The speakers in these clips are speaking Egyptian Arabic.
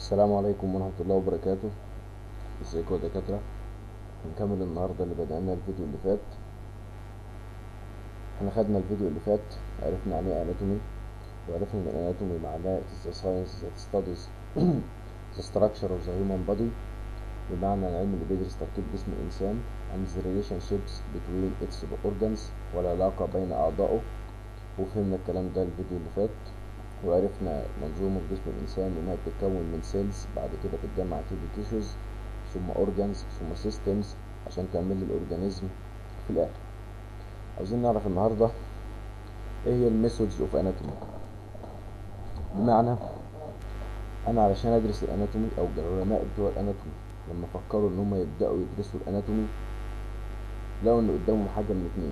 السلام عليكم ورحمة الله وبركاته ازيكم يا دكاترة هنكمل النهاردة اللي بدأنا الفيديو اللي فات احنا خدنا الفيديو اللي فات عرفنا يعني ايه اناتومي وعرفنا ان الاناتومي معناه it is a science that studies the structure of the human body بمعنى العلم اللي بيدرس تركيب جسم الإنسان and the relationships between its organs والعلاقة بين أعضائه وفهمنا الكلام ده الفيديو اللي فات وعرفنا منظومة جسم الإنسان إنها بتتكون من سيلز بعد كده بتتجمع تيبي تيشوز ثم أورجانز ثم سيستمز عشان تعمل الأورجانيزم في الآخر عاوزين نعرف النهاردة إيه هي الميثودز أوف أناتومي بمعنى أنا علشان أدرس الأناتومي أو العلماء بتوع الأناتومي لما فكروا إن هم يبدأوا يدرسوا الأناتومي لقوا إن قدامهم حاجة من اتنين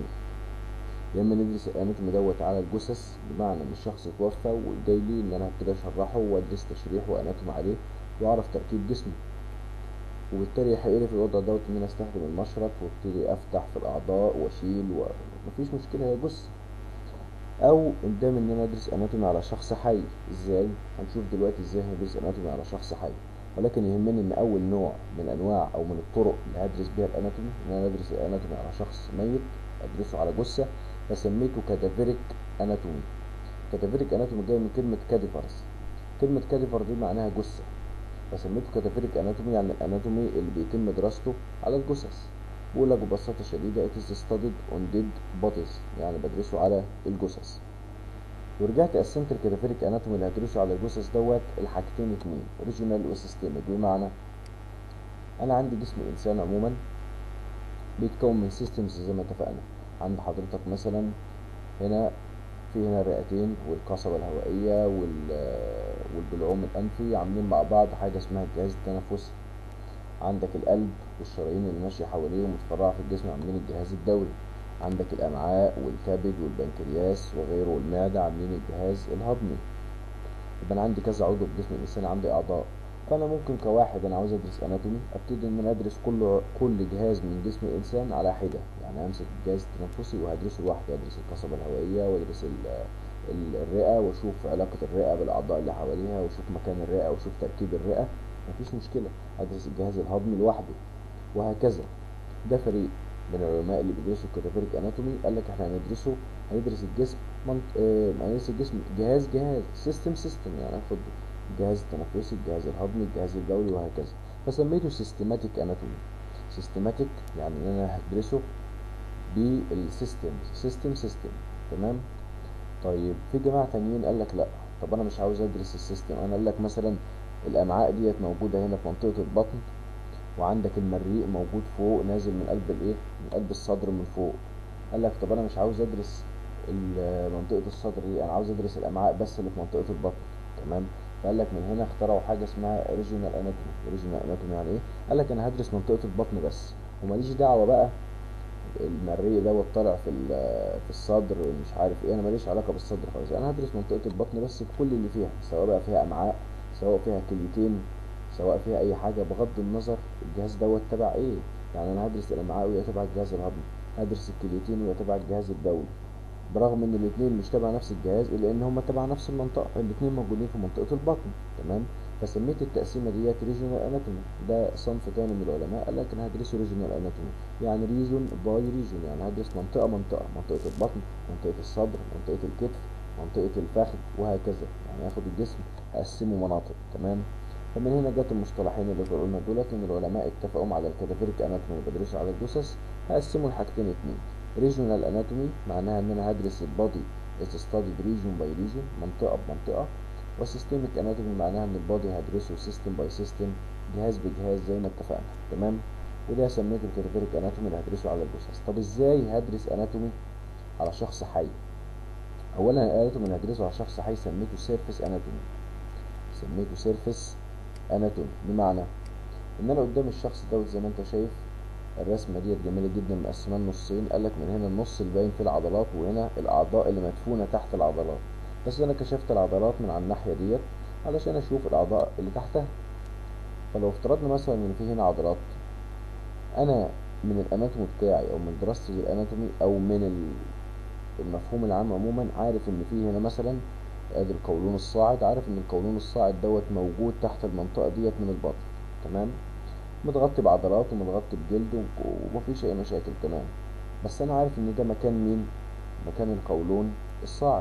يا اما ندرس الاناتومي دوت على الجثث بمعنى ان الشخص اتوفى وجاي لي ان انا هبتدي اشرحه وادرس تشريح واناتومي عليه واعرف تركيب جسمه وبالتالي يحق لي في الوضع دوت ان انا استخدم المشرط وابتدي افتح في الاعضاء واشيل ومفيش مشكله هي جثه او قدام ان انا ادرس اناتومي على شخص حي ازاي هنشوف دلوقتي ازاي هندرس اناتومي على شخص حي ولكن يهمني ان اول نوع من انواع او من الطرق اللي هدرس بيها الاناتومي ان انا ادرس الاناتومي على شخص ميت ادرسه على جثه فسميته كادافيريك اناتومي كادافيريك اناتومي جاي من كلمة كاديفرز كلمة كاديفر دي معناها جثة فسميته كادافيريك اناتومي يعني الاناتومي اللي بيتم دراسته على الجثث بقول لك ببساطة شديدة it is studied on dead bodies يعني بدرسه على الجثث ورجعت قسمت الكادافيريك اناتومي اللي هدرسه على الجثث دوت الحاجتين اتنين ريجونال وسيستميك بمعنى انا عندي جسم الانسان عموما بيتكون من سيستمز زي ما اتفقنا عند حضرتك مثلا هنا في هنا الرئتين والقصبة الهوائية والبلعوم الأنفي عاملين مع بعض حاجة اسمها الجهاز التنفسي عندك القلب والشرايين اللي ماشية حواليه ومتفرعة في الجسم عاملين الجهاز الدوري عندك الأمعاء والكبد والبنكرياس وغيره والمعدة عاملين الجهاز الهضمي يبقى أنا عندي كذا عضو في جسم الإنسان عندي أعضاء فانا ممكن كواحد انا عاوز ادرس اناتومي ابتدي ان انا ادرس كل كل جهاز من جسم الانسان على حده يعني امسك الجهاز التنفسي وهدرسه لوحده ادرس القصبه الهوائيه وادرس الرئه واشوف علاقه الرئه بالاعضاء اللي حواليها واشوف مكان الرئه واشوف تركيب الرئه مفيش مشكله ادرس الجهاز الهضمي لوحده وهكذا ده فريق من العلماء اللي بيدرسوا الكاتافيريك اناتومي قال لك احنا هندرسه هندرس الجسم منط... اه... هندرس الجسم جهاز جهاز سيستم سيستم يعني هاخد الجهاز التنفسي الجهاز الهضمي الجهاز البولي وهكذا فسميته سيستماتيك اناتومي سيستماتيك يعني ان انا هدرسه بالسيستم سيستم سيستم تمام طيب في جماعة تانيين قال لك لا طب انا مش عاوز ادرس السيستم انا قال لك مثلا الامعاء ديت موجودة هنا في منطقة البطن وعندك المريء موجود فوق نازل من قلب الايه من قلب الصدر من فوق قال لك طب انا مش عاوز ادرس منطقة الصدر دي انا عاوز ادرس الامعاء بس اللي في منطقة البطن تمام فقال لك من هنا اخترعوا حاجه اسمها ريجونال اناتومي ريجونال اناتومي يعني ايه قال لك انا هدرس منطقه البطن بس وماليش دعوه بقى المريء دوت طالع في في الصدر مش عارف ايه انا ماليش علاقه بالصدر خالص انا هدرس منطقه البطن بس بكل اللي فيها سواء بقى فيها امعاء سواء فيها كليتين سواء فيها اي حاجه بغض النظر الجهاز دوت تبع ايه يعني انا هدرس الامعاء وهي تبع الجهاز الهضمي هدرس الكليتين وهي تبع الجهاز البولي برغم ان الاثنين مش تبع نفس الجهاز الا ان هما تبع نفس المنطقه الاثنين موجودين في منطقه البطن تمام فسميت التقسيمه ديت ريجونال اناتومي ده صنف تاني من العلماء قال لك انا هدرسه ريجونال اناتومي يعني ريجون باي ريجون يعني هدرس منطقه منطقه منطقه البطن منطقه الصدر منطقه الكتف منطقه الفخذ وهكذا يعني اخد الجسم اقسمه مناطق تمام فمن هنا جت المصطلحين اللي قلنا دولت ان العلماء اتفقوا على الكاتافيريك اناتومي اللي بدرسه على الجثث هقسمه لحاجتين اتنين ريجونال اناتومي معناها ان انا هدرس البادي is studied region by region منطقة بمنطقة والسيستميك اناتومي معناها ان البادي هدرسه سيستم باي سيستم جهاز بجهاز زي ما اتفقنا تمام وده سميته الكاتافيريك اناتومي اللي هدرسه على الجثث طب ازاي هدرس اناتومي على شخص حي اولا الاناتومي اللي هدرسه على شخص حي سميته سيرفيس اناتومي سميته سيرفيس اناتومي بمعنى ان انا قدام الشخص دوت زي ما انت شايف الرسمة ديت جميلة جدا مقسمة نصين قالك من هنا النص اللي باين فيه العضلات وهنا الأعضاء اللي مدفونة تحت العضلات بس أنا كشفت العضلات من على الناحية ديت علشان أشوف الأعضاء اللي تحتها فلو افترضنا مثلا إن في هنا عضلات أنا من الأناتومي بتاعي أو من دراستي للأناتومي أو من المفهوم العام عموما عارف إن في هنا مثلا ادي القولون الصاعد عارف ان القولون الصاعد دوت موجود تحت المنطقة ديت من البطن تمام متغطي بعضلات ومتغطي بجلد و- ومفيش اي مشاكل تمام بس انا عارف ان ده مكان مين مكان القولون الصاعد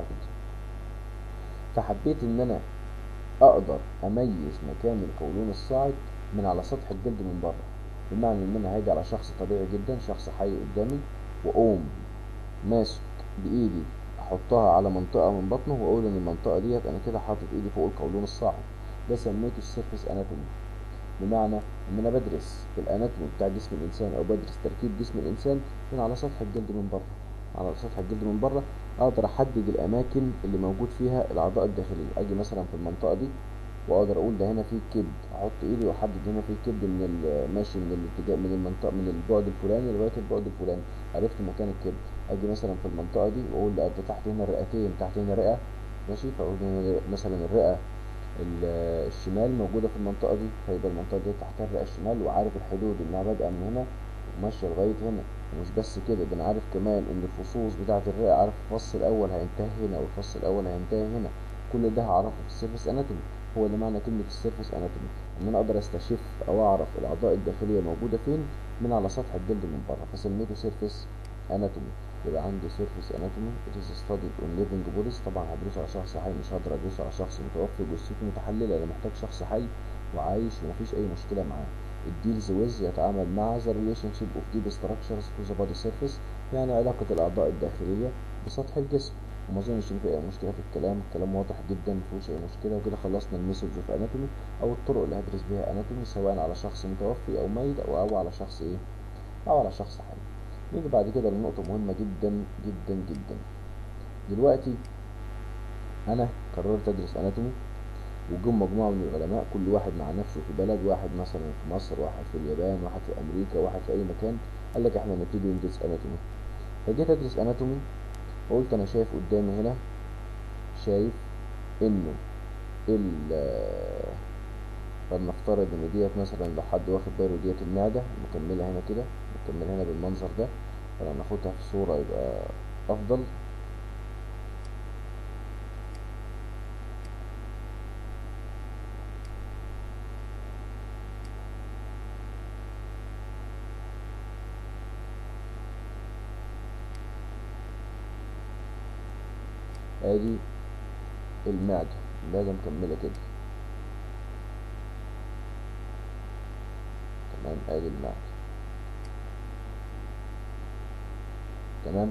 فحبيت ان انا اقدر اميز مكان القولون الصاعد من على سطح الجلد من بره بمعنى ان انا هاجي على شخص طبيعي جدا شخص حي قدامي واقوم ماسك بايدي احطها على منطقه من بطنه واقول ان المنطقه ديت انا كده حاطط ايدي فوق القولون الصاعد ده سميته السيرفيس اناتومي بمعنى ان انا بدرس الاناتومي بتاع جسم الانسان او بدرس تركيب جسم الانسان من على سطح الجلد من بره على سطح الجلد من بره اقدر احدد الاماكن اللي موجود فيها الاعضاء الداخليه اجي مثلا في المنطقه دي واقدر اقول ده هنا في كبد احط ايدي واحدد هنا في كبد من ال- ماشي من الاتجاه من المنطقه من البعد الفلاني لغايه البعد الفلاني عرفت مكان الكبد اجي مثلا في المنطقه دي واقول لا ده تحت هنا رئتين تحت هنا رئه ماشي فاقول هنا مثلا الرئه ال- الشمال موجوده في المنطقه دي فيبقى المنطقه دي تحتها الرئه الشمال وعارف الحدود انها بادئه من هنا وماشيه لغايه هنا ومش بس كده ده انا عارف كمان ان الفصوص بتاعه الرئه عارف الفص الاول هينتهي هنا والفص الاول هينتهي هنا كل ده هعرفه في السيرفس اناتومي هو ده معنى كلمه السيرفس اناتومي ان انا اقدر استشف او اعرف الاعضاء الداخليه موجوده فين من على سطح الجلد من بره فسميته سيرفس اناتومي يبقى عندي سيرفيس اناتومي it is studied on living bodies طبعا هدرسه على شخص حي مش هقدر ادرسه على شخص متوفي جثته متحلله انا محتاج شخص حي وعايش ومفيش اي مشكله معاه it deals with يتعامل مع the relationship of deep structures to the body surface يعني علاقة الأعضاء الداخلية بسطح الجسم وما اظنش ان في اي مشكله في الكلام الكلام واضح جدا مفيهوش اي مشكله وكده خلصنا الميثودز اوف اناتومي او الطرق اللي هدرس بيها اناتومي سواء على شخص متوفي او ميت او او على شخص ايه او على شخص حي نيجي بعد كده لنقطه مهمه جدا جدا جدا دلوقتي انا قررت ادرس اناتومي وجم مجموعه من العلماء كل واحد مع نفسه في بلد واحد مثلا في مصر واحد في اليابان واحد في امريكا واحد في اي مكان قال لك احنا نبتدي ندرس اناتومي فجيت ادرس اناتومي وقلت انا شايف قدامي هنا شايف انه ال فلنفترض ان ديت مثلا لو حد واخد باله ديت المعده مكمله هنا كده مكمله هنا بالمنظر ده فلو ناخدها في صوره يبقى افضل ادي المعدة المعدة مكملة كده تمام ادي المعدة تمام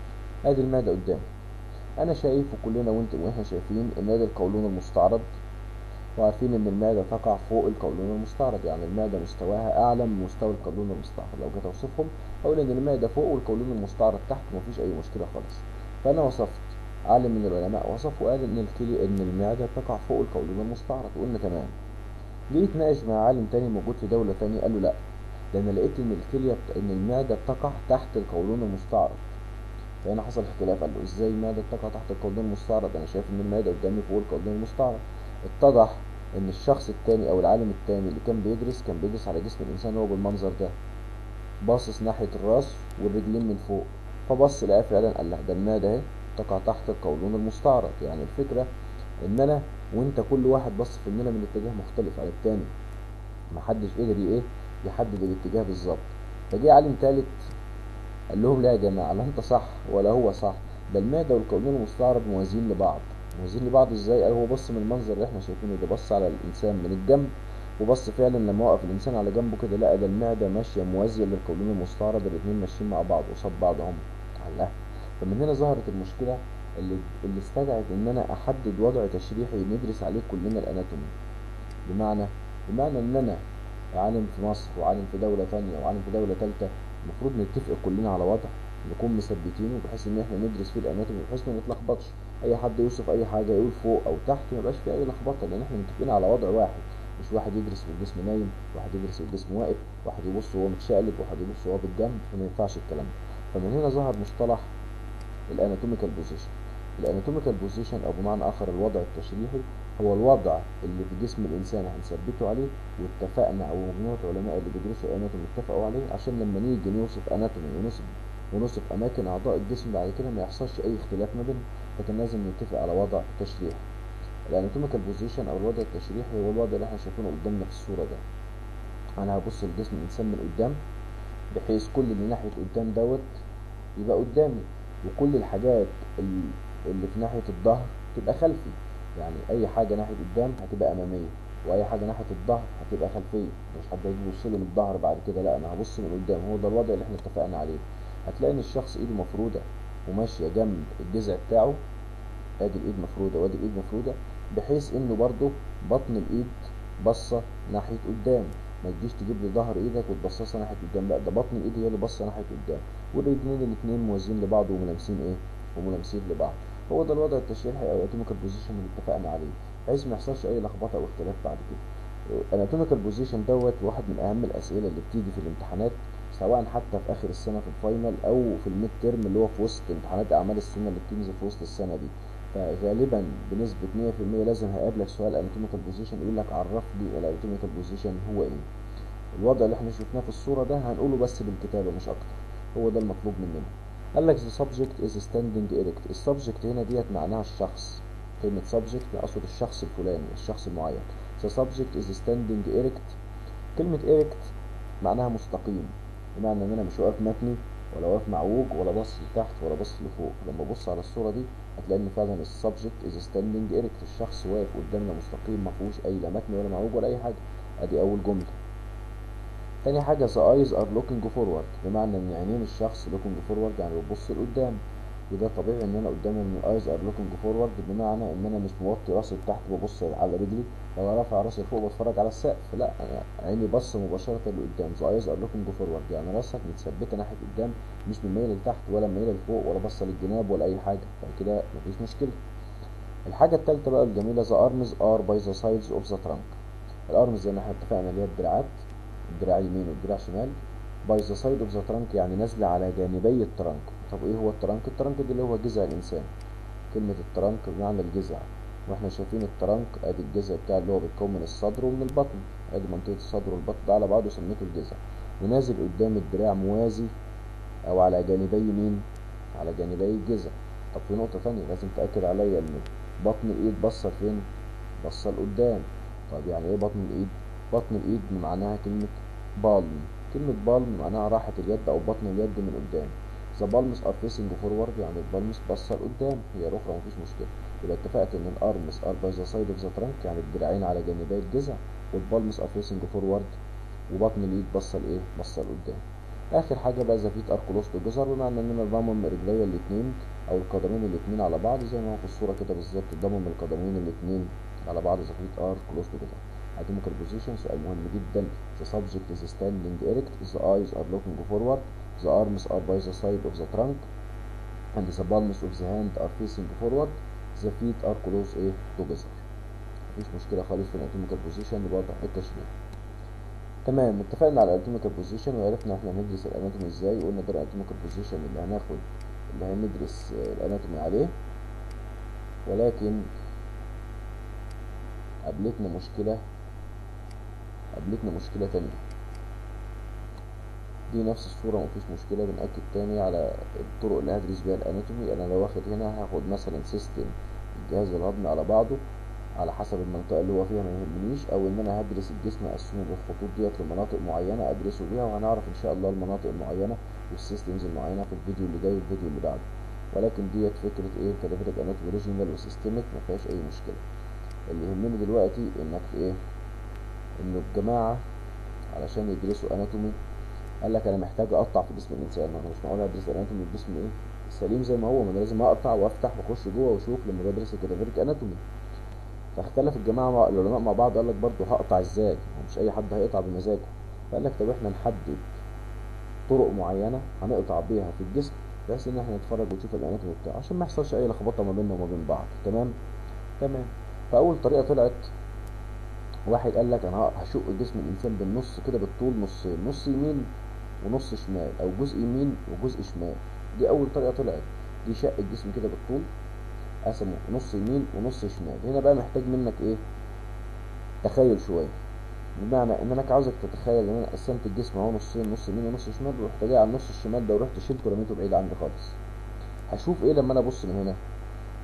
ادي المعدة قدامي انا شايف وكلنا وانت واحنا شايفين ان ادي القولون المستعرض وعارفين ان المعدة تقع فوق القولون المستعرض يعني المعدة مستواها اعلى من مستوى القولون المستعرض لو جيت اوصفهم اقول ان المعدة فوق والقولون المستعرض تحت ومفيش اي مشكلة خالص فانا وصفت عالم من العلماء وصف وقال ان الكلي ان المعدة تقع فوق القولون المستعرض قلنا تمام جيت ناقش مع عالم تاني موجود في دولة تانية قال له لا ده انا لقيت ان الكلية بت... ان المعدة بتقع تحت القولون المستعرض فهنا حصل اختلاف قال له ازاي المعدة بتقع تحت القولون المستعرض انا شايف ان المعدة قدامي فوق القولون المستعرض اتضح ان الشخص التاني او العالم التاني اللي كان بيدرس كان بيدرس على جسم الانسان هو بالمنظر ده باصص ناحية الراس والرجلين من فوق فبص لقاه فعلا قال له ده المعدة اهي تقع تحت القولون المستعرض يعني الفكرة ان انا وانت كل واحد بص في مننا من اتجاه مختلف عن التاني محدش قدر ايه يحدد الاتجاه بالظبط فجه عالم تالت قال لهم لا يا جماعة لا انت صح ولا هو صح ده المعدة والقولون المستعرض موازين لبعض موازين لبعض ازاي قال هو بص من المنظر اللي احنا شايفينه ده بص على الانسان من الجنب وبص فعلا لما وقف الانسان على جنبه كده لقى ده المعدة ماشية موازية للقولون المستعرض الاتنين ماشيين مع بعض قصاد بعض هم على القهوة فمن هنا ظهرت المشكلة اللي, اللي استدعت ان انا احدد وضع تشريحي ندرس عليه كلنا الاناتومي بمعنى بمعنى ان انا عالم في مصر وعالم في دولة تانية وعالم في دولة تالتة المفروض نتفق كلنا على وضع نكون مثبتينه بحيث ان احنا ندرس فيه الاناتومي بحيث ما نتلخبطش اي حد يوصف اي حاجة يقول فوق او تحت ما يبقاش فيه اي لخبطة لان احنا متفقين على وضع واحد مش واحد يدرس والجسم نايم واحد يدرس والجسم واقف واحد يبص وهو متشقلب واحد يبص وهو بالجنب فما ينفعش الكلام ده فمن هنا ظهر مصطلح الاناتوميكال بوزيشن الاناتوميكال بوزيشن او بمعنى اخر الوضع التشريحي هو الوضع اللي في جسم الانسان هنثبته عليه واتفقنا او مجموعه علماء اللي بيدرسوا الاناتومي اتفقوا عليه عشان لما نيجي نوصف اناتومي ونوصف ونوصف اماكن اعضاء الجسم بعد كده ما يحصلش اي اختلاف ما بينهم لكن لازم نتفق على وضع تشريحي الاناتوميكال بوزيشن او الوضع التشريحي هو الوضع اللي احنا شايفينه قدامنا في الصوره ده انا هبص لجسم الانسان من قدام بحيث كل اللي ناحيه قدام دوت يبقى قدامي وكل الحاجات ال- اللي في ناحيه الظهر تبقى خلفي يعني اي حاجه ناحيه قدام هتبقى اماميه واي حاجه ناحيه الظهر هتبقى خلفيه مش حد هيجي يبص لي من الظهر بعد كده لا انا هبص من قدام هو ده الوضع اللي احنا اتفقنا عليه هتلاقي ان الشخص ايده مفروده وماشيه جنب الجذع بتاعه ادي الايد مفروده وادي الايد مفروده بحيث انه برضه بطن الايد بصه ناحيه قدام ما تجيش تجيب لي ظهر ايدك وتبصصها ناحيه قدام لا ده بطن الايد هي اللي باصه ناحيه قدام والرجلين الاثنين موازيين لبعض وملامسين ايه وملامسين لبعض هو ده الوضع التشريحي او الاناتوميكال بوزيشن اللي اتفقنا عليه بحيث ما يحصلش اي لخبطه او اختلاف بعد كده الاناتوميكال بوزيشن دوت واحد من اهم الاسئله اللي بتيجي في الامتحانات سواء حتى في اخر السنه في الفاينل او في الميد تيرم اللي هو في وسط امتحانات اعمال السنه اللي بتنزل في وسط السنه دي فغالبا بنسبه 100% لازم هيقابلك سؤال اناتوميكال بوزيشن يقول لك عرف لي الاناتوميكال بوزيشن هو ايه الوضع اللي احنا شفناه في الصوره ده هنقوله بس بالكتابه مش اكتر هو ده المطلوب مننا قال لك the subject is standing erect السبجكت هنا ديت معناها الشخص كلمة subject أقصد الشخص الفلاني الشخص المعين the subject is standing erect كلمة erect معناها مستقيم بمعنى ان انا مش واقف متني ولا واقف معوج ولا باص لتحت ولا باص لفوق لما ابص على الصورة دي هتلاقي ان فعلا السبجكت is standing erect الشخص واقف قدامنا مستقيم ما فيهوش اي لا متني ولا معوج ولا اي حاجة ادي اول جملة تاني حاجة the eyes are looking forward بمعنى ان عينين الشخص looking forward يعني بتبص لقدام وده طبيعي ان انا قدامي ان الايز ار لوكينج فورورد بمعنى ان انا مش موطي راسي لتحت ببص على رجلي ولا رافع راسي لفوق بتفرج على السقف لا أنا عيني بص مباشره لقدام ذا ايز ار لوكينج فورورد يعني راسك متثبته ناحيه قدام مش مميله لتحت ولا مميله لفوق ولا باصه للجناب ولا اي حاجه فكده مفيش مشكله الحاجه الثالثه بقى الجميله ذا ارمز ار باي ذا سايدز اوف ذا ترانك الارمز زي ما احنا اتفقنا اللي هي الدراعات الدراع يمين والدراع شمال باي ذا سايد اوف ذا ترانك يعني نازله على جانبي الترانك طب ايه هو الترانك الترانك ده اللي هو جذع الانسان كلمه الترانك بمعنى الجذع واحنا شايفين الترانك ادي الجذع بتاع اللي هو بيتكون من الصدر ومن البطن ادي منطقه الصدر والبطن ده على بعضه سميته الجذع ونازل قدام الدراع موازي او على جانبي مين على جانبي الجذع طب في نقطه تانية لازم تاكد عليا ان بطن الايد بصه فين بصه لقدام طب يعني ايه بطن الايد بطن الايد معناها كلمه بالم كلمة بالم معناها راحة اليد أو بطن اليد من قدام ذا بالمز ار فيسنج فورورد يعني البالمز باصة لقدام هي الأخرى مفيش مشكلة يبقى اتفقت إن الأرمز ار باي ذا سايد اوف ذا ترانك يعني الدراعين على جانبي الجذع والبالمز ار فيسنج فورورد وبطن الإيد باصة لإيه؟ باصة لقدام آخر حاجة بقى ذا فيت ار كلوز تو جزر بمعنى إن أنا ضامم رجليا الاتنين أو القدمين الاتنين على بعض زي ما هو في الصورة كده بالظبط ضامم القدمين الاتنين على بعض ذا فيت ار كلوز تو جزر anatomical position سؤال مهم جدا the subject is standing erect the eyes are looking forward the arms are by the side of the trunk and the palms of the hand are facing forward the feet are close ايه together مفيش مشكلة خالص في الاناتوميكال بوزيشن الوضع التشريح تمام اتفقنا على الاناتوميكال بوزيشن وعرفنا احنا هندرس الاناتومي ازاي وقلنا ده الاناتوميكال بوزيشن اللي هناخد اللي هندرس الاناتومي عليه ولكن قابلتنا مشكلة قابلتنا مشكلة تانية دي نفس الصورة مفيش مشكلة بنأكد تاني على الطرق اللي هدرس بيها الاناتومي انا لو واخد هنا هاخد مثلا سيستم الجهاز الهضمي على بعضه على حسب المنطقة اللي هو فيها ما يهمنيش او ان انا هدرس الجسم اقسمه بالخطوط ديت لمناطق معينة ادرسه بيها وهنعرف ان شاء الله المناطق المعينة والسيستمز المعينة في الفيديو اللي جاي والفيديو اللي بعده ولكن ديت فكرة ايه كليفريك اناتومي ريجيونال وسيستمك ما فيهاش اي مشكلة اللي يهمني دلوقتي انك ايه انه الجماعة علشان يدرسوا اناتومي قال لك انا محتاج اقطع في جسم الانسان انا مش معقول ادرس اناتومي الجسم ايه سليم زي ما هو ما انا لازم اقطع وافتح واخش جوه واشوف لما بدرس الكادافيريك اناتومي فاختلف الجماعه مع العلماء مع بعض قال لك برضه هقطع ازاي مش اي حد هيقطع بمزاجه فقال لك طب احنا نحدد طرق معينه هنقطع بيها في الجسم بحيث ان احنا نتفرج ونشوف الاناتومي بتاعه عشان ما يحصلش اي لخبطه ما بيننا وما بين بعض تمام تمام فاول طريقه طلعت واحد قال لك انا هشق جسم الانسان بالنص كده بالطول نصين نص يمين ونص شمال او جزء يمين وجزء شمال دي اول طريقه طلعت دي شق الجسم كده بالطول قسمه نص يمين ونص شمال هنا بقى محتاج منك ايه تخيل شويه بمعنى ان انا عاوزك تتخيل ان انا قسمت الجسم اهو نصين نص يمين ونص شمال ورحت جاي على النص الشمال ده ورحت شلته ورميته بعيد عني خالص هشوف ايه لما انا ابص من هنا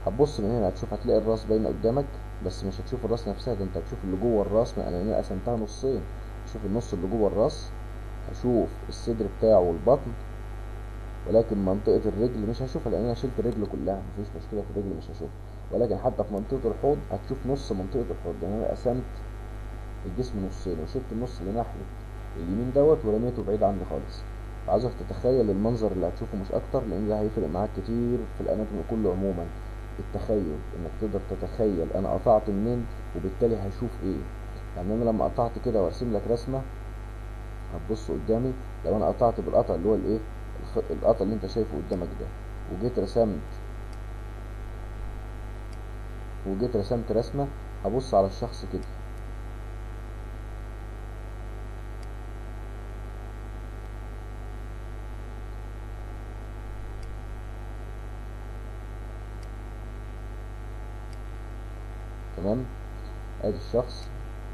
هتبص من هنا هتشوف هتلاقي الراس باينه قدامك بس مش هتشوف الراس نفسها ده انت هتشوف اللي جوه الراس ما انا هنا قسمتها نصين شوف النص اللي جوه الراس هشوف الصدر بتاعه والبطن ولكن منطقة الرجل مش هشوفها لأن أنا شلت الرجل كلها مفيش مشكلة في الرجل مش هشوفها ولكن حتى في منطقة الحوض هتشوف نص منطقة الحوض لأن أنا قسمت الجسم نصين وشلت النص اللي ناحية اليمين دوت ورميته بعيد عني خالص عايزك تتخيل المنظر اللي هتشوفه مش أكتر لأن ده هيفرق معاك كتير في الأناتومي كله عموما التخيل إنك تقدر تتخيل أنا قطعت منين وبالتالي هشوف إيه يعني أنا لما قطعت كده وأرسم لك رسمة هتبص قدامي لو أنا قطعت بالقطع اللي هو الإيه الخ- القطع اللي انت شايفه قدامك ده وجيت رسمت وجيت رسمت رسمة هبص على الشخص كده تمام ادي الشخص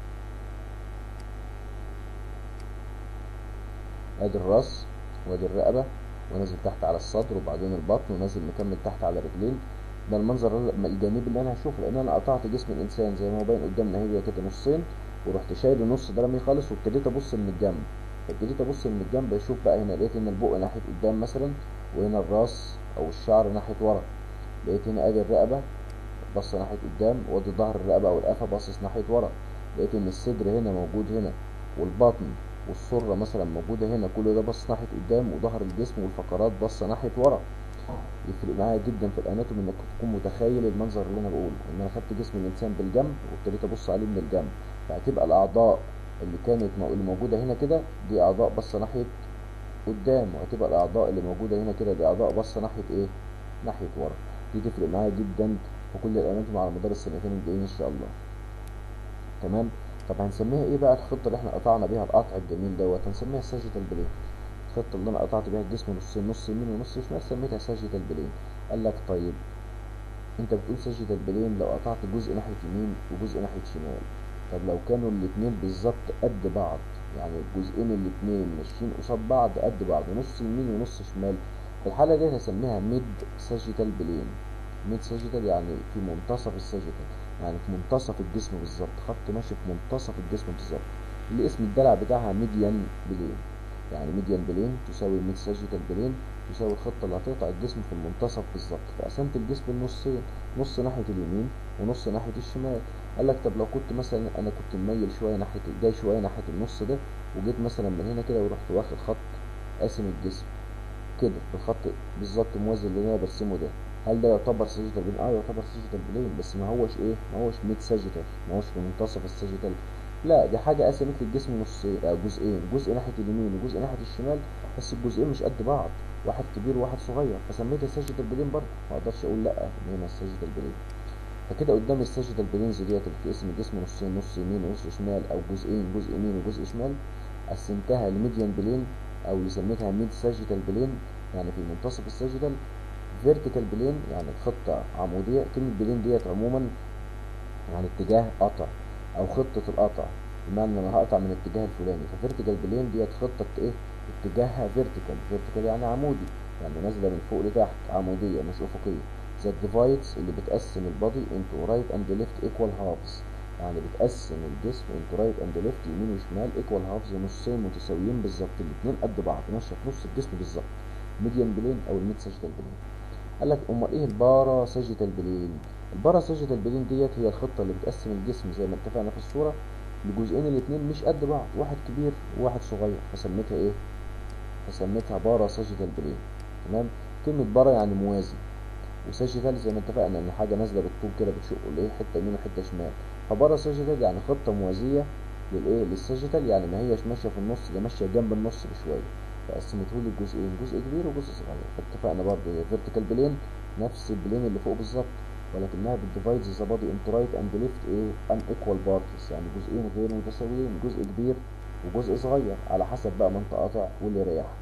ادي الراس وادي الرقبة ونازل تحت على الصدر وبعدين البطن ونازل مكمل تحت على الرجلين ده المنظر ال- الجانبي اللي انا هشوفه لان انا قطعت جسم الانسان زي ما هو باين قدامنا هي كده نصين ورحت شايل النص ده رميه خالص وابتديت ابص من الجنب فابتديت ابص من الجنب اشوف بقى هنا لقيت ان البق ناحيه قدام مثلا وهنا الراس او الشعر ناحيه ورا لقيت هنا ادي الرقبه بص ناحيه قدام وادي ظهر الرقبه او القفا باصص ناحيه ورا لقيت ان الصدر هنا موجود هنا والبطن والسره مثلا موجوده هنا كل ده بص ناحيه قدام وظهر الجسم والفقرات بص ناحيه ورا يفرق معايا جدا في الاناتومي انك تكون متخيل المنظر اللي انا بقوله ان انا خدت جسم الانسان بالجنب وابتديت ابص عليه من الجنب فهتبقى الاعضاء اللي كانت مو- اللي موجوده هنا كده دي اعضاء باصه ناحيه قدام وهتبقى الاعضاء اللي موجوده هنا كده دي اعضاء باصه ناحيه ايه ناحيه ورا دي تفرق معايا جدا في كل الاناتومي على مدار السنتين الجايين ان شاء الله تمام طب هنسميها ايه بقى الخطه اللي احنا قطعنا بيها القطع الجميل دوت هنسميها ساجيتال بلين الخطه اللي انا قطعت بيها الجسم نصين نص يمين ونص شمال سميتها ساجيتال بلين قال لك طيب انت بتقول ساجيتال بلين لو قطعت جزء ناحيه يمين وجزء ناحيه شمال طب لو كانوا الاتنين بالظبط قد بعض يعني الجزئين الاتنين ماشيين قصاد بعض قد بعض نص يمين ونص شمال في الحاله دي هسميها ميد ساجيتال بلين ميد ساجيتال يعني في منتصف الساجيتال يعني في منتصف الجسم بالظبط خط ماشي في منتصف الجسم بالظبط اللي اسم الدلع بتاعها ميديان بلين يعني ميديان بلين تساوي ميد ساجيتال بلين تساوي الخطة اللي هتقطع الجسم في المنتصف بالظبط فقسمت الجسم لنصين نص ناحية اليمين ونص ناحية الشمال قال لك طب لو كنت مثلا انا كنت مميل شوية ناحية جاي شوية ناحية النص ده وجيت مثلا من هنا كده ورحت واخد خط قاسم الجسم كده بالخط بالظبط موازي اللي انا برسمه ده هل ده يعتبر ساجيتال بلين اه يعتبر ساجيتال بلين بس ما هوش ايه ما هوش ميد ساجيتال ما هوش في منتصف الساجيتال لا دي حاجة قسمت لي الجسم نصين آه جزئين جزء ناحية اليمين وجزء ناحية الشمال بس الجزئين مش قد بعض واحد كبير وواحد صغير فسميتها ساجيتال بلين برضه ما اقدرش اقول لا ان هنا الساجيتال بلين فكده قدام الساجيتال بلينز ديت اللي بتقسم الجسم نصين نص يمين ونص شمال او جزئين جزء يمين وجزء شمال قسمتها لميديان بلين او اللي سميتها ميد ساجيتال بلين يعني في منتصف الساجيتال فيرتيكال بلين يعني خطة عمودية كلمة بلين ديت عموما يعني اتجاه قطع او خطة القطع بمعنى ان انا هقطع من الاتجاه الفلاني ففيرتيكال بلين ديت خطة ايه اتجاهها فيرتيكال فيرتيكال يعني عمودي يعني نازلة من فوق لتحت عمودية مش افقية that divides اللي بتقسم البادي into right and left equal halves يعني بتقسم الجسم into right and left يمين وشمال equal halves نصين متساويين بالظبط الاتنين قد بعض ماشية في نص الجسم بالظبط ميديان بلين او الميد ساجيتال بلين قال لك امال ايه البارا ساجيتال بلين البارا ساجيتال بلين ديت هي الخطة اللي بتقسم الجسم زي ما اتفقنا في الصورة لجزئين الاتنين مش قد بعض واحد كبير وواحد صغير فسميتها ايه فسميتها بارا ساجيتال بلين تمام كلمة بارا يعني موازي وساجيتال زي ما اتفقنا ان حاجة نازلة بالطول كده بتشق الايه حتة يمين وحتة شمال فبارا ساجيتال يعني خطة موازية للايه للساجيتال يعني ما هيش ماشية في النص ده ماشية جنب النص بشوية فقسمته لي جزئين جزء كبير وجزء صغير فاتفقنا برضه هي فيرتيكال بلين نفس البلين اللي فوق بالظبط ولكنها بتديفايد ذا بادي انتو رايت اند ليفت ايه ان ايكوال بارتس يعني جزئين غير متساويين جزء كبير وجزء صغير على حسب بقى ما انت قاطع واللي يريحك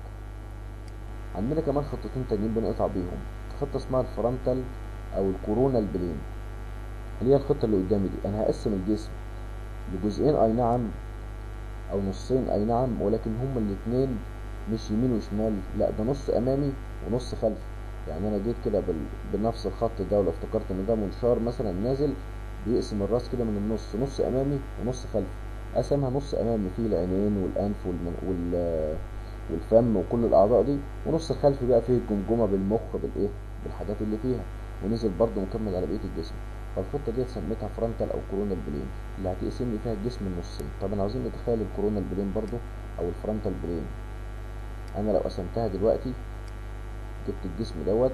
عندنا كمان خطتين تانيين بنقطع بيهم خطة اسمها الفرونتال او الكورونال بلين اللي هي الخطة اللي قدامي دي انا هقسم الجسم لجزئين اي نعم او نصين اي نعم ولكن هما الاتنين مش يمين وشمال لا ده نص امامي ونص خلفي يعني انا جيت كده بال... بنفس الخط ده ولو افتكرت ان ده منشار مثلا نازل بيقسم الراس كده من النص نص امامي ونص خلفي قسمها نص امامي فيه العينين والانف والمن... وال... والفم وكل الاعضاء دي ونص خلفي بقى فيه الجمجمه بالمخ بالايه بالحاجات اللي فيها ونزل برضه مكمل على بقيه الجسم فالخطه دي سميتها فرونتال او كورونال بلين اللي هتقسم لي فيها الجسم النصين طبعا عاوزين نتخيل الكورونال بلين برضه او الفرونتال بلين انا لو قسمتها دلوقتي جبت الجسم دوت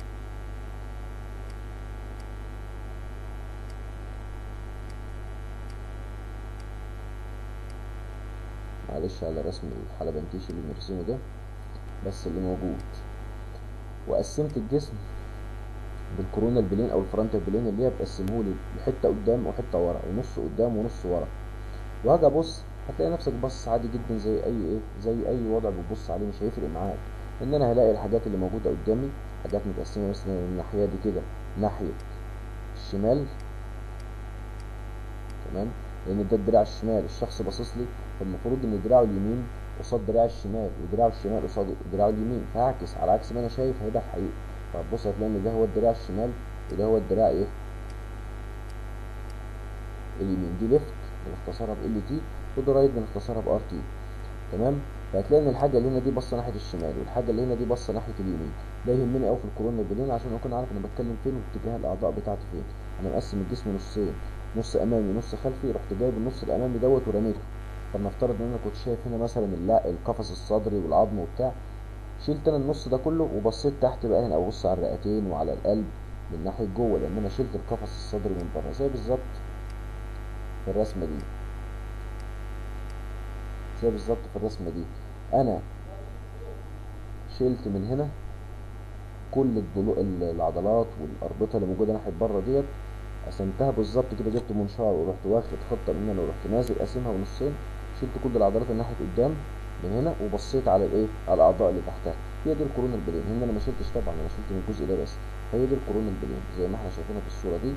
معلش على رسم الحلبنتيش اللي بنرسمه ده بس اللي موجود وقسمت الجسم بالكورونا البلين او الفرونتال بلين اللي هي بتقسمه لي لحته قدام وحته ورا ونص قدام ونص ورا وهاجي ابص هتلاقي نفسك بص عادي جدا زي اي ايه زي اي وضع بتبص عليه مش هيفرق معاك ان انا هلاقي الحاجات اللي موجوده قدامي حاجات متقسمه مثلا الناحيه دي كده ناحيه الشمال تمام لان ده الدراع الشمال الشخص باصص لي فالمفروض ان دراعه اليمين قصاد دراع الشمال ودراعه الشمال قصاد دراعه اليمين فهعكس على عكس ما انا شايف هيبقى الحقيقي فبص هتلاقي ان ده هو الدراع الشمال وده هو الدراع ايه اليمين دي ليفت بنختصرها ب ال تي وده رايت بنختصرها ب ار تي تمام فهتلاقي ان الحاجه اللي هنا دي باصه ناحيه الشمال والحاجه اللي هنا دي باصه ناحيه اليمين ده يهمني قوي في الكورونا البلين عشان اكون عارف انا بتكلم فين واتجاه الاعضاء بتاعتي فين انا مقسم الجسم نصين نص امامي نص خلفي رحت جايب النص الامامي دوت ورميته فلنفترض ان انا كنت شايف هنا مثلا اللا القفص الصدري والعظم وبتاع شلت انا النص ده كله وبصيت تحت بقى هنا ابص على الرئتين وعلى القلب من ناحيه جوه لان انا شلت القفص الصدري من بره زي بالظبط في الرسمه دي زي بالظبط في الرسمه دي انا شلت من هنا كل الضلوع العضلات والاربطه اللي موجوده ناحيه بره ديت قسمتها بالظبط كده جبت منشار ورحت واخد خطه من هنا ورحت نازل قاسمها بنصين شلت كل العضلات اللي ناحيه قدام من هنا وبصيت على الايه على الاعضاء اللي تحتها هي دي القرون البلين هنا انا ما شلتش طبعا انا شلت من الجزء ده بس هي دي القرون البلين زي ما احنا شايفينها في الصوره دي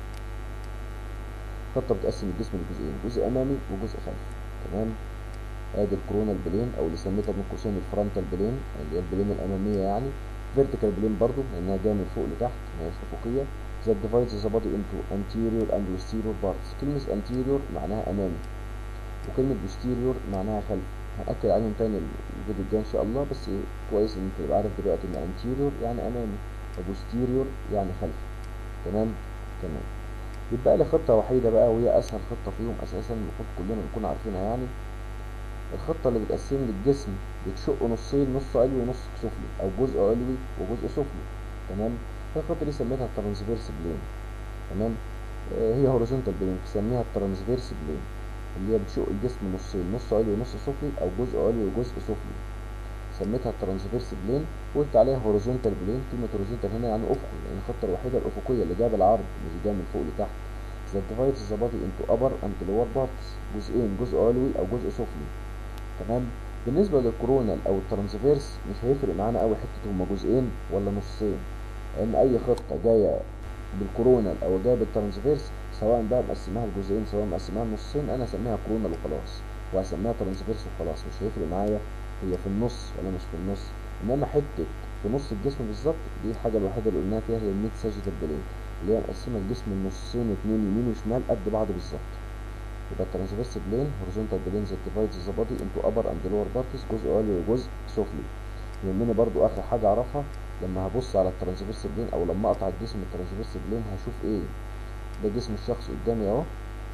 خطه بتقسم الجسم لجزئين جزء امامي وجزء خلفي تمام ادي الكورونا البلين او اللي سميتها بين قوسين الفرونتال بلين اللي هي البلين الاماميه يعني فيرتيكال بلين برضو لانها جايه من فوق لتحت ما هيش افقيه that divides the body into anterior and posterior parts كلمة anterior معناها أمامي وكلمة posterior معناها خلفي هأكد عليهم تاني الفيديو الجاي إن شاء الله بس كويس إن تبقى عارف دلوقتي إن anterior يعني أمامي و posterior يعني خلفي تمام تمام يبقى لي خطة وحيدة بقى وهي أسهل خطة فيهم أساسا المفروض كلنا نكون عارفينها يعني الخطة اللي بتقسم لي الجسم بتشق نصين نص علوي ونص سفلي أو جزء علوي وجزء سفلي تمام الخطة دي سميتها الترانسفيرس بلين تمام آه هي هوريزونتال بلين بنسميها الترانسفيرس بلين اللي هي بتشق الجسم نصين نص علوي ونص سفلي أو جزء علوي وجزء سفلي سميتها الترانسفيرس بلين وقلت عليها هوريزونتال بلين كلمة هوريزونتال هنا يعني أفقي لأن الخطة الوحيدة الأفقية اللي جاية بالعرض مش جاية من فوق لتحت that divides the body into upper and lower parts جزئين جزء علوي أو جزء سفلي تمام بالنسبة للكورونال أو الترانسفيرس مش هيفرق معانا أوي حتة هما جزئين ولا نصين لأن أي خطة جاية بالكورونال أو جاية بالترانسفيرس سواء بقى مقسماها لجزئين سواء مقسماها لنصين أنا أسميها كورونال وخلاص وهسميها ترانسفيرس وخلاص مش هيفرق معايا هي في النص ولا مش في النص إنما حتة في نص الجسم بالظبط دي الحاجة الوحيدة اللي قلناها فيها هي الميد ساجيتال بلين اللي هي مقسمة الجسم لنصين اتنين يمين وشمال قد بعض بالظبط يبقى الترانسفيرس بلين هوريزونتال بلين that divides the body into upper and lower parts جزء علوي وجزء سفلي يهمني برضو اخر حاجة اعرفها لما هبص على الترانسفيرس بلين او لما اقطع الجسم الترانسفيرس بلين هشوف ايه ده جسم الشخص قدامي اهو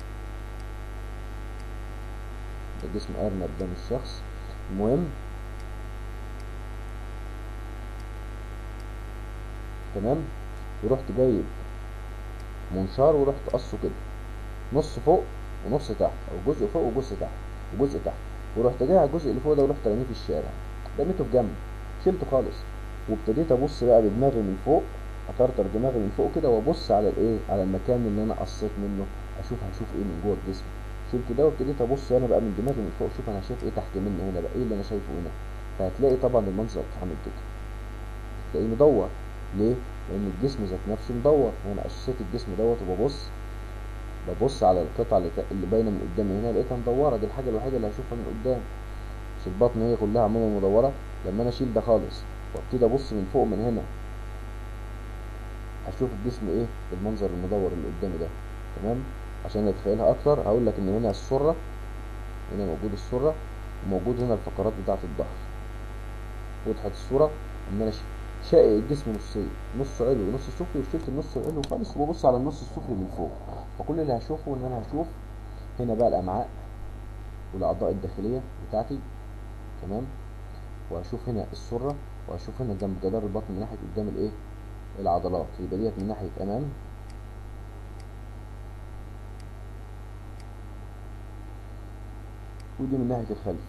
ده جسم ارنب ده مش شخص المهم تمام ورحت جايب منشار ورحت قصه كده نص فوق ونص تحت او جزء فوق وجزء تحت وجزء تحت ورحت جاي على الجزء اللي فوق ده ورحت رميه في الشارع رميته في جنب شلته خالص وابتديت ابص بقى بدماغي من فوق اطرطر دماغي من فوق كده وابص على الايه على المكان اللي انا قصيت منه اشوف هشوف ايه من جوه الجسم شلت ده وابتديت ابص انا بقى من دماغي من فوق اشوف انا شايف ايه تحت مني هنا بقى ايه اللي انا شايفه هنا فهتلاقي طبعا المنظر عامل كده تلاقيه مدور ليه لان الجسم ذات نفسه مدور وانا قصيت الجسم دوت وببص ببص على القطعة اللي, اللي باينة من قدامي هنا لقيتها مدورة دي الحاجة الوحيدة اللي هشوفها من قدام مش البطن هي كلها عموما مدورة لما انا اشيل ده خالص وابتدي ابص من فوق من هنا هشوف الجسم ايه بالمنظر المدور اللي قدامي ده تمام عشان اتخيلها اكتر هقول لك ان هنا السره هنا موجود السره وموجود هنا الفقرات بتاعه الظهر وضحت الصوره ان انا شائق الجسم نصين نص علوي ونص سفلي وشلت النص العلوي خالص وببص على النص السفلي من فوق فكل اللي هشوفه ان انا هشوف هنا بقى الامعاء والاعضاء الداخليه بتاعتي تمام وهشوف هنا السره وهشوف هنا جنب جدار البطن من ناحيه قدام الايه العضلات يبقى ديت من ناحيه امام ودي من ناحيه الخلف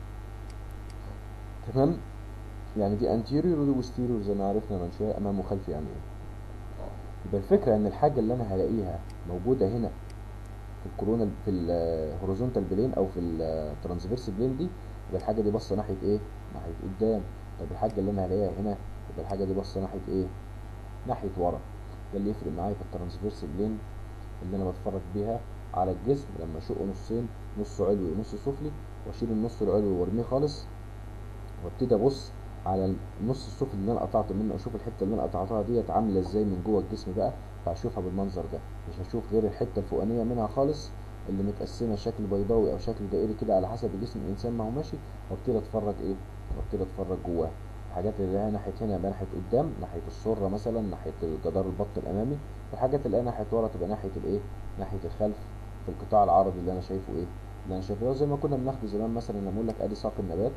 تمام يعني دي انتيريور ودي بوستيريور زي ما عرفنا من شويه امام وخلف يعني ايه يبقى الفكره ان الحاجه اللي انا هلاقيها موجوده هنا في الكورونا في الهوريزونتال بلين او في الترانسفيرس بلين دي يبقى الحاجه دي باصه ناحيه ايه ناحيه قدام طب الحاجه اللي انا هلاقيها هنا يبقى الحاجه دي باصه ناحيه ايه ناحيه ورا ده اللي يفرق معايا في الترانسفيرس بلين اللي انا بتفرج بيها على الجسم لما اشقه نصين نص علوي ونص سفلي واشيل النص العلوي وارميه خالص وابتدي ابص على النص السفلي اللي انا قطعت منه اشوف الحته اللي انا قطعتها ديت عامله ازاي من جوه الجسم بقى فاشوفها بالمنظر ده مش هشوف غير الحته الفوقانيه منها خالص اللي متقسمه شكل بيضاوي او شكل دائري كده على حسب جسم الانسان ما هو ماشي وابتدي اتفرج ايه وابتدي اتفرج جواها الحاجات اللي هي ناحيه هنا يبقى ناحيه قدام ناحيه السره مثلا ناحيه جدار البطن الامامي والحاجات اللي هي ناحيه ورا تبقى ناحيه الايه ناحيه الخلف في القطاع العرضي اللي انا شايفه ايه اللي انا شايفه ده زي ما كنا بناخده زمان مثلا لما اقول لك ادي ساق النبات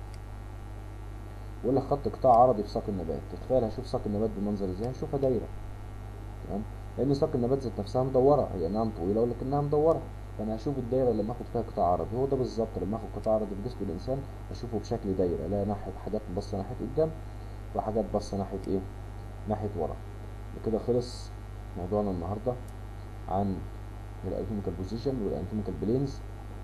واقول لك خط قطاع عرضي في ساق النبات تتخيل هشوف ساق النبات بالمنظر ازاي هشوفها دايره تمام لان ساق النبات ذات نفسها مدوره هي نعم طويله ولكنها مدوره فانا هشوف الدايره لما اخد فيها قطاع عرضي هو ده بالظبط لما اخد قطاع عرضي في جسم الانسان اشوفه بشكل دايره لا ناحيه حاجات باصه ناحيه قدام وحاجات باصه ناحيه ايه ناحيه ورا وكده خلص موضوعنا النهارده عن الاناتوميكال بوزيشن والاناتوميكال بلينز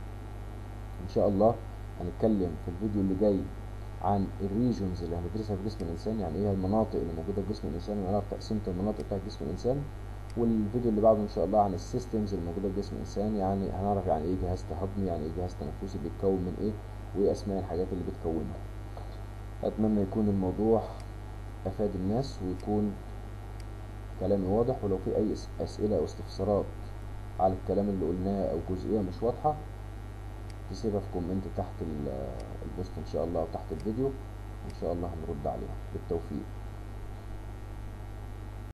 ان شاء الله هنتكلم في الفيديو اللي جاي عن الريجونز اللي هندرسها في جسم الانسان يعني ايه المناطق اللي موجوده في جسم الانسان ونعرف تقسيمه المناطق بتاعت جسم الانسان والفيديو اللي بعده ان شاء الله عن السيستمز اللي موجوده في جسم الانسان يعني هنعرف يعني ايه جهاز تهضمي يعني ايه جهاز تنفسي بيتكون من ايه وايه اسماء الحاجات اللي بتكونه اتمنى يكون الموضوع افاد الناس ويكون كلامي واضح ولو في اي اسئله او استفسارات على الكلام اللي قلناه او جزئيه مش واضحه تسيبها في كومنت تحت البوست ان شاء الله او تحت الفيديو ان شاء الله هنرد عليها بالتوفيق